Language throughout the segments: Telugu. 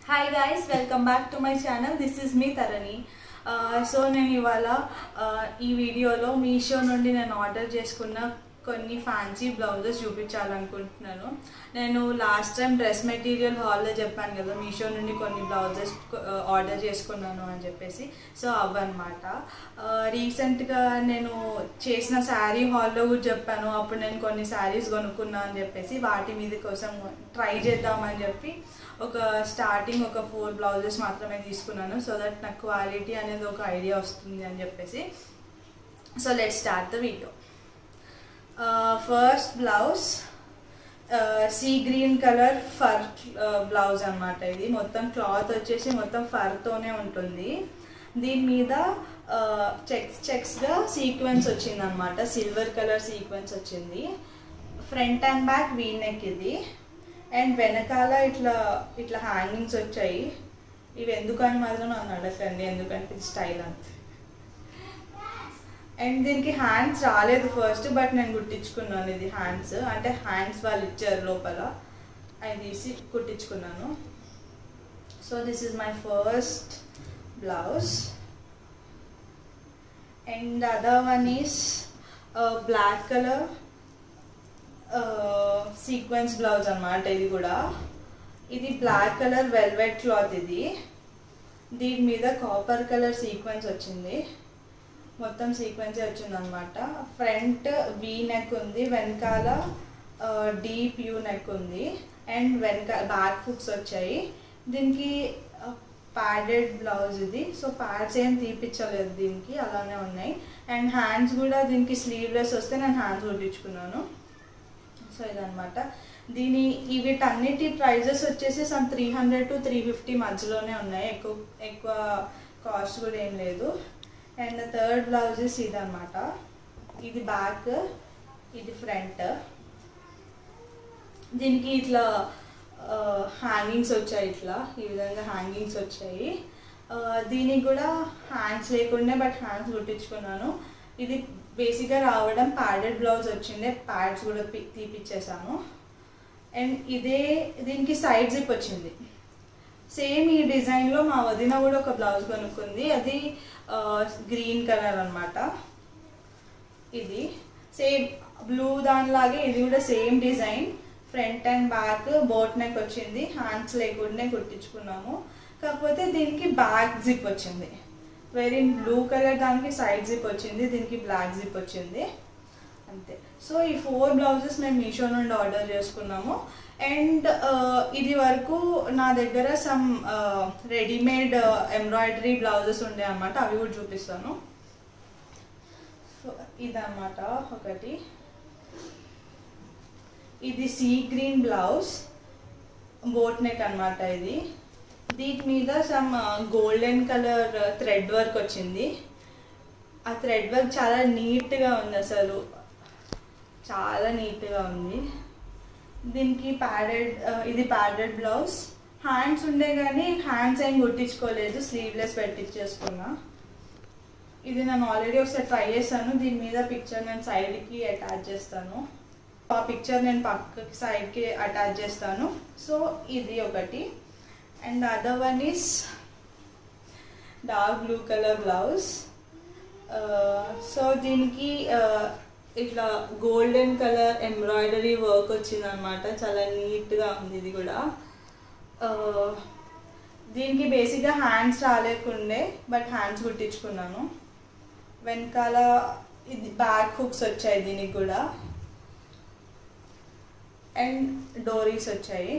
hi guys welcome back to my channel this is me Tharani so నేను ఇవాళ uh, ఈ వీడియోలో మీషో నుండి నేను ఆర్డర్ చేసుకున్న కొన్ని ఫ్యాన్సీ బ్లౌజెస్ చూపించాలనుకుంటున్నాను నేను లాస్ట్ టైం డ్రెస్ మెటీరియల్ హాల్లో చెప్పాను కదా మీషో నుండి కొన్ని బ్లౌజెస్ ఆర్డర్ చేసుకున్నాను అని చెప్పేసి సో అవన్నమాట రీసెంట్గా నేను చేసిన శారీ హాల్లో కూడా చెప్పాను అప్పుడు నేను కొన్ని శారీస్ కొనుక్కున్నాను అని చెప్పేసి వాటి మీద కోసం ట్రై చేద్దామని చెప్పి ఒక స్టార్టింగ్ ఒక ఫోర్ బ్లౌజెస్ మాత్రమే తీసుకున్నాను సో దట్ నాకు క్వాలిటీ అనేది ఒక ఐడియా వస్తుంది అని చెప్పేసి so let start the video first blouse sea green colour for blouse అనమాట ఇది మొత్తం క్లాత్ వచ్చేసి మొత్తం ఫర్తోనే ఉంటుంది దీని మీద చెక్స్ చెక్స్గా సీక్వెన్స్ వచ్చింది అనమాట సిల్వర్ కలర్ సీక్వెన్స్ వచ్చింది front and back V neck ఇది అండ్ వెనకాల ఇట్లా ఇట్లా హ్యాంగింగ్స్ వచ్చాయి ఇవి ఎందుకని మాత్రం నన్ను అడగండి ఎందుకంటే ఇది స్టైల్ అంతే అండ్ దీనికి హ్యాండ్స్ రాలేదు ఫస్ట్ బట్ నేను కుట్టించుకున్నాను ఇది హ్యాండ్స్ అంటే హ్యాండ్స్ వాళ్ళు ఇచ్చారు లోపల అవి తీసి కుట్టించుకున్నాను so this is my first blouse and other one is black colour sequence blouse అనమాట ఇది కూడా ఇది బ్లాక్ కలర్ వెల్వెట్ క్లాత్ ఇది దీని మీద కాపర్ కలర్ సీక్వెన్స్ వచ్చింది మొత్తం సీక్వెన్సే వచ్చింది అనమాట ఫ్రంట్ వీ నెక్ ఉంది వెనకాల డీప్ యూ నెక్ ఉంది అండ్ వెనక బ్యాక్ హుక్స్ వచ్చాయి దీనికి ప్యాడెడ్ బ్లౌజ్ ఇది సో ప్యాడ్స్ ఏం తీపిచ్చలేదు దీనికి అలానే ఉన్నాయి అండ్ హ్యాండ్స్ కూడా దీనికి స్లీవ్లెస్ వస్తే నేను హ్యాండ్స్ కుట్టించుకున్నాను సో ఇదనమాట దీని ఈ వీటన్నిటి ప్రైజెస్ వచ్చేసి some three hundred to three fifty మధ్యలోనే ఉన్నాయి ఎక్కువ ఎక్కువ కాస్ట్ కూడా ఏం లేదు అండ్ థర్డ్ బ్లౌజెస్ ఇది అనమాట ఇది బ్యాక్ ఇది ఫ్రంట్ దీనికి ఇట్లా హ్యాంగింగ్స్ వచ్చాయి ఇట్లా ఈ విధంగా హ్యాంగింగ్స్ వచ్చాయి దీనికి కూడా హ్యాండ్స్ లేకుండే బట్ హ్యాండ్స్ కుట్టించుకున్నాను ఇది బేసిక్గా రావడం ప్యాడెడ్ బ్లౌజ్ వచ్చిండే ప్యాడ్స్ కూడా తీపిచ్చేసాను అండ్ ఇదే దీనికి సైడ్ జిప్ వచ్చింది సేమ్ ఈ డిజైన్లో మా వదిన కూడా ఒక బ్లౌజ్ కొనుక్కుంది అది గ్రీన్ కలర్ అనమాట ఇది సేమ్ బ్లూ దానిలాగే ఇది కూడా same design front and back boat neck వచ్చింది హ్యాండ్స్ లేకుండా కుట్టించుకున్నాము కాకపోతే దీనికి బ్యాక్ జిప్ వచ్చింది వెరీ బ్లూ కలర్ దానికి సైడ్ జిప్ వచ్చింది దీనికి బ్లాక్ జిప్ వచ్చింది అంతే సో ఈ ఫోర్ బ్లౌజెస్ మేము మీషో నుండి ఆర్డర్ చేసుకున్నాము అండ్ ఇది వరకు నా దగ్గర సమ్ రెడీమేడ్ ఎంబ్రాయిడరీ బ్లౌజెస్ ఉండే అనమాట అవి కూడా చూపిస్తాను సో ఇదన్నమాట ఒకటి ఇది sea green blouse boat neck అనమాట ఇది దీని మీద some golden colour thread work వచ్చింది ఆ థ్రెడ్ వర్క్ చాలా నీట్గా ఉంది అసలు చాలా నీట్గా ఉంది దీనికి ప్యాడెడ్ ఇది ప్యాడెడ్ బ్లౌజ్ హ్యాండ్స్ ఉండే కానీ హ్యాండ్స్ ఏం కుట్టించుకోలేదు స్లీవ్లెస్ పెట్టించేసుకున్నా ఇది నేను ఆల్రెడీ ఒకసారి ట్రై చేస్తాను దీని మీద పిక్చర్ నేను సైడ్కి అటాచ్ చేస్తాను ఆ పిక్చర్ నేను పక్కకి సైడ్కి అటాచ్ చేస్తాను సో ఇది ఒకటి and other one is dark blue colour blouse so దీనికి ఇట్లా గోల్డెన్ కలర్ ఎంబ్రాయిడరీ వర్క్ వచ్చింది అనమాట చాలా నీట్గా ఉంది ఇది కూడా దీనికి బేసిక్గా హ్యాండ్స్ రాలేకుండే బట్ హ్యాండ్స్ కుట్టించుకున్నాను వెనకాల ఇది బ్యాక్ హుక్స్ వచ్చాయి దీనికి కూడా అండ్ డోరీస్ వచ్చాయి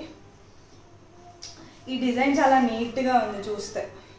ఈ డిజైన్ చాలా నీట్గా ఉంది చూస్తే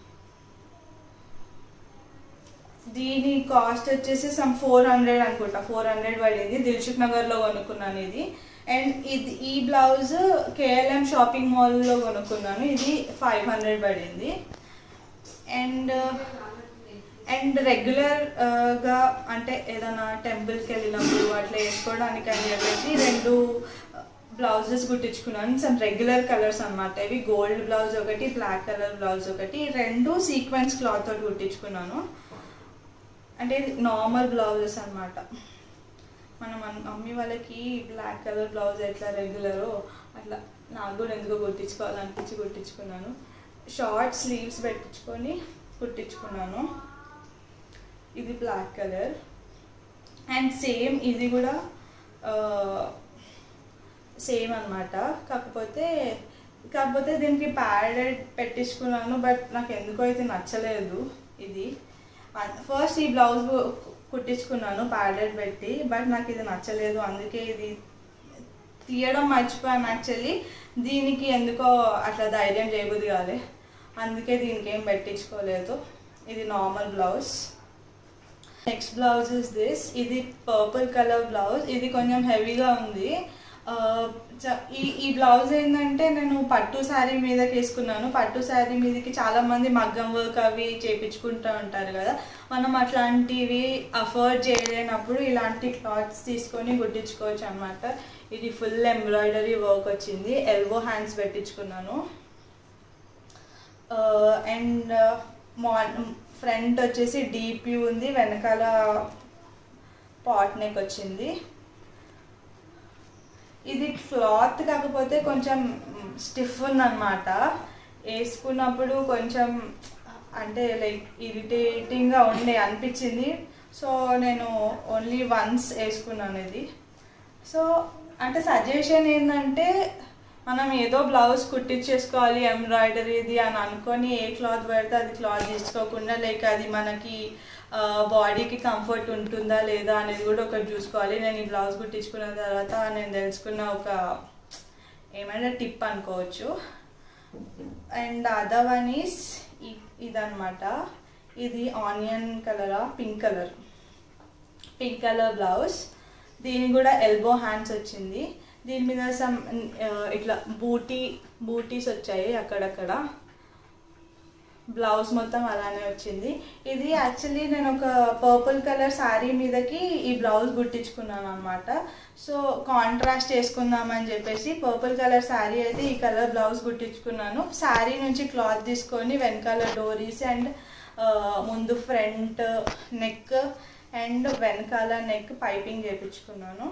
దీని కాస్ట్ వచ్చేసి సమ్ ఫోర్ హండ్రెడ్ అనుకుంటా ఫోర్ హండ్రెడ్ పడింది దిల్సుఖ్ నగర్లో కొనుక్కున్నాను ఇది అండ్ ఇది ఈ బ్లౌజ్ కేఎల్ఎం షాపింగ్ మాల్లో కొనుక్కున్నాను ఇది ఫైవ్ హండ్రెడ్ పడింది అండ్ అండ్ రెగ్యులర్గా అంటే ఏదైనా టెంపుల్కి వెళ్ళినప్పుడు అట్లా వేసుకోవడానికి అని చెప్పేసి రెండు బ్లౌజెస్ కుట్టించుకున్నాను సమ్ రెగ్యులర్ కలర్స్ అనమాట ఇవి గోల్డ్ బ్లౌజ్ ఒకటి బ్లాక్ కలర్ బ్లౌజ్ ఒకటి రెండు సీక్వెన్స్ క్లాత్ తోటి కుట్టించుకున్నాను అంటే నార్మల్ బ్లౌజెస్ అనమాట మనం మమ్మీ వాళ్ళకి బ్లాక్ కలర్ బ్లౌజ్ ఎట్లా రెగ్యులరో అట్లా నాకు కూడా ఎందుకో కుట్టించుకోవాలనిపించి కుట్టించుకున్నాను షార్ట్ స్లీవ్స్ పెట్టించుకొని కుట్టించుకున్నాను ఇది బ్లాక్ కలర్ అండ్ సేమ్ ఇది కూడా సేమ్ అన్నమాట కాకపోతే కాకపోతే దీనికి ప్యాడెడ్ పెట్టించుకున్నాను బట్ నాకు ఎందుకో అయితే నచ్చలేదు ఇది ఫస్ట్ ఈ బ్లౌజ్ కుట్టించుకున్నాను ప్యాడెడ్ పెట్టి బట్ నాకు ఇది నచ్చలేదు అందుకే ఇది తీయడం మర్చిపోయాను యాక్చువల్లీ దీనికి ఎందుకో అట్లా ధైర్యం చేయబుద్ది కాలే అందుకే దీనికి ఏం పెట్టించుకోలేదు ఇది normal blouse next blouse is this ఇది పర్పుల్ కలర్ బ్లౌజ్ ఇది కొంచెం హెవీగా ఉంది ఆ, చ- ఈ ఈ బ్లౌజ్ ఏంటంటే నేను పట్టు శారీ మీదకి వేసుకున్నాను పట్టు శారీ మీదకి చాలా మంది మగ్గం వర్క్ అవి చేపించుకుంటూ ఉంటారు కదా మనం అట్లాంటివి అఫోర్డ్ చేయలేనప్పుడు ఇలాంటి క్లాత్స్ తీసుకొని కుట్టించుకోవచ్చు అనమాట ఇది ఫుల్ ఎంబ్రాయిడరీ వర్క్ వచ్చింది ఎల్బో హ్యాండ్స్ పెట్టించుకున్నాను అండ్ మార్ ఫ్రంట్ వచ్చేసి డీప్ యూ ఉంది వెనకాల పాట్ నెక్ వచ్చింది ఇది క్లాత్ కాకపోతే కొంచెం స్టిఫ్ ఉందన్నమాట వేసుకున్నప్పుడు కొంచెం అంటే లైక్ ఇరిటేటింగ్గా ఉండే అనిపించింది సో నేను ఓన్లీ వన్స్ వేసుకున్నాను ఇది సో అంటే సజెషన్ ఏంటంటే మనం ఏదో బ్లౌజ్ కుట్టించేసుకోవాలి ఎంబ్రాయిడరీది అని అనుకొని ఏ క్లాత్ పడితే అది క్లాత్ తీసుకోకుండా లేక అది మనకి బాడీకి కంఫర్ట్ ఉంటుందా లేదా అనేది కూడా ఒకటి చూసుకోవాలి నేను ఈ బ్లౌజ్ కుట్టించుకున్న తర్వాత నేను తెలుసుకున్న ఒక ఏమైనా టిప్ అనుకోవచ్చు అండ్ అదర్ వన్ ఈస్ ఇదనమాట ఇది ఆనియన్ కలరా pink colour pink colour blouse దీని కూడా ఎల్బో హ్యాండ్స్ వచ్చింది దీని మీద సమ్ ఇట్లా బూటీ బూటీస్ వచ్చాయి అక్కడక్కడ బ్లౌజ్ మొత్తం అలానే వచ్చింది ఇది యాక్చువల్లీ నేను ఒక పర్పుల్ కలర్ శారీ మీదకి ఈ బ్లౌజ్ కుట్టించుకున్నాను అనమాట సో కాంట్రాస్ట్ చేసుకుందామని చెప్పేసి పర్పుల్ కలర్ శారీ అయితే ఈ కలర్ బ్లౌజ్ కుట్టించుకున్నాను శారీ నుంచి క్లాత్ తీసుకొని వెనకాల డోరీస్ అండ్ ముందు ఫ్రంట్ నెక్ అండ్ వెనకాల నెక్ పైపింగ్ చేయించుకున్నాను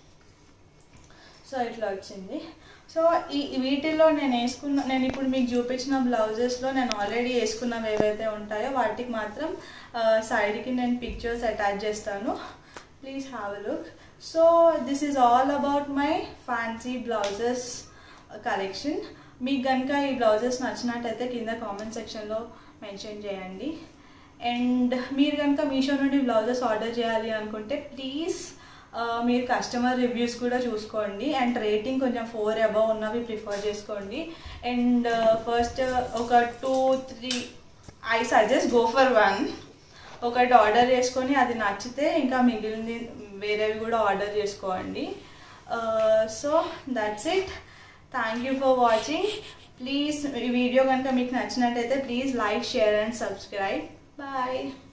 సో ఇట్లా వచ్చింది సో ఈ వీటిల్లో నేను వేసుకున్న నేను ఇప్పుడు మీకు చూపించిన బ్లౌజెస్లో నేను ఆల్రెడీ వేసుకున్నవి ఏవైతే ఉంటాయో వాటికి మాత్రం సైడ్కి నేను పిక్చర్స్ అటాచ్ చేస్తాను please have a look so this is all about my fancy blouses collection మీకు కనుక ఈ బ్లౌజెస్ నచ్చినట్టయితే కింద కామెంట్ సెక్షన్లో మెన్షన్ చేయండి అండ్ మీరు కనుక మీషో నుండి బ్లౌజెస్ ఆర్డర్ చేయాలి అనుకుంటే ప్లీజ్ మీరు కస్టమర్ రివ్యూస్ కూడా చూసుకోండి అండ్ రేటింగ్ కొంచెం ఫోర్ అబవ్ ఉన్నవి ప్రిఫర్ చేసుకోండి అండ్ ఫస్ట్ ఒక two three I suggest go for one ఒకటి ఆర్డర్ చేసుకొని అది నచ్చితే ఇంకా మిగిలింది వేరేవి కూడా ఆర్డర్ చేసుకోండి so that's it thank you for watching please ఈ వీడియో కనుక మీకు నచ్చినట్టయితే please like share and subscribe bye